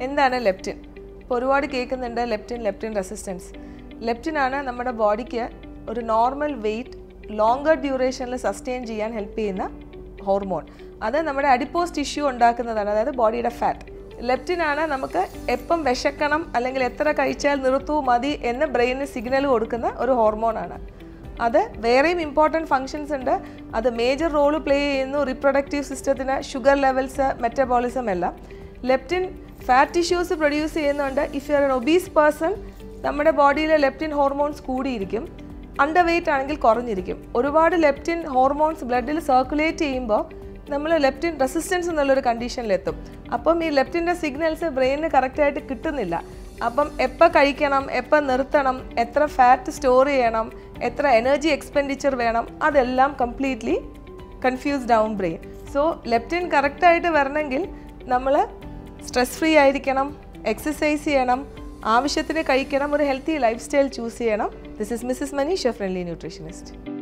എന്താണ് ലെപ്റ്റിൻ ഇപ്പോൾ ഒരുപാട് കേൾക്കുന്നുണ്ട് ലെപ്റ്റിൻ ലെപ്റ്റിൻ റെസിസ്റ്റൻസ് ലെപ്റ്റിനാണ് നമ്മുടെ ബോഡിക്ക് ഒരു നോർമൽ വെയിറ്റ് ലോങ്കർ ഡ്യൂറേഷനിൽ സസ്റ്റെയിൻ ചെയ്യാൻ ഹെൽപ്പ് ചെയ്യുന്ന ഹോർമോൺ അത് നമ്മുടെ അഡിപ്പോസ് ടിഷ്യൂ ഉണ്ടാക്കുന്നതാണ് അതായത് ബോഡിയുടെ ഫാറ്റ് ലെപ്റ്റിനാണ് നമുക്ക് എപ്പം വിശക്കണം അല്ലെങ്കിൽ എത്ര കഴിച്ചാൽ നിർത്തൂ മതി എന്ന് ബ്രെയിനിന് സിഗ്നൽ കൊടുക്കുന്ന ഒരു ഹോർമോണാണ് അത് വേറെയും ഇമ്പോർട്ടൻറ്റ് ഫങ്ഷൻസ് ഉണ്ട് അത് മേജർ റോൾ പ്ലേ ചെയ്യുന്നു റിപ്രൊഡക്റ്റീവ് സിസ്റ്റത്തിന് ഷുഗർ ലെവൽസ് മെറ്റബോളിസം എല്ലാം ലെപ്റ്റിൻ ഫാറ്റ് ടിഷ്യൂസ് പ്രൊഡ്യൂസ് ചെയ്യുന്നുണ്ട് if you are an obese person നമ്മുടെ ബോഡിയിലെ ലെപ്റ്റിൻ ഹോർമോൺസ് കൂടിയിരിക്കും അണ്ടർ വെയിറ്റ് ആണെങ്കിൽ കുറഞ്ഞിരിക്കും ഒരുപാട് ലെപ്റ്റിൻ ഹോർമോൺസ് ബ്ലഡിൽ സർക്കുലേറ്റ് ചെയ്യുമ്പോൾ നമ്മൾ ലെപ്റ്റിൻ റെസിസ്റ്റൻസ് എന്നുള്ളൊരു കണ്ടീഷനിലെത്തും അപ്പം ഈ ലെപ്റ്റിൻ്റെ സിഗ്നൽസ് ബ്രെയിനിന് കറക്റ്റായിട്ട് കിട്ടുന്നില്ല അപ്പം എപ്പോൾ കഴിക്കണം എപ്പോൾ നിർത്തണം എത്ര ഫാറ്റ് സ്റ്റോർ ചെയ്യണം എത്ര എനർജി എക്സ്പെൻഡിച്ചർ വേണം അതെല്ലാം കംപ്ലീറ്റ്ലി കൺഫ്യൂസ്ഡ് ആവും ബ്രെയിൻ സോ ലെപ്റ്റിൻ കറക്റ്റായിട്ട് വരണമെങ്കിൽ നമ്മൾ സ്ട്രെസ് ഫ്രീ ആയിരിക്കണം എക്സസൈസ് ചെയ്യണം ആവശ്യത്തിന് കഴിക്കണം ഒരു ഹെൽത്തി ലൈഫ് സ്റ്റൈൽ ചൂസ് ചെയ്യണം this is Mrs Manisha friendly nutritionist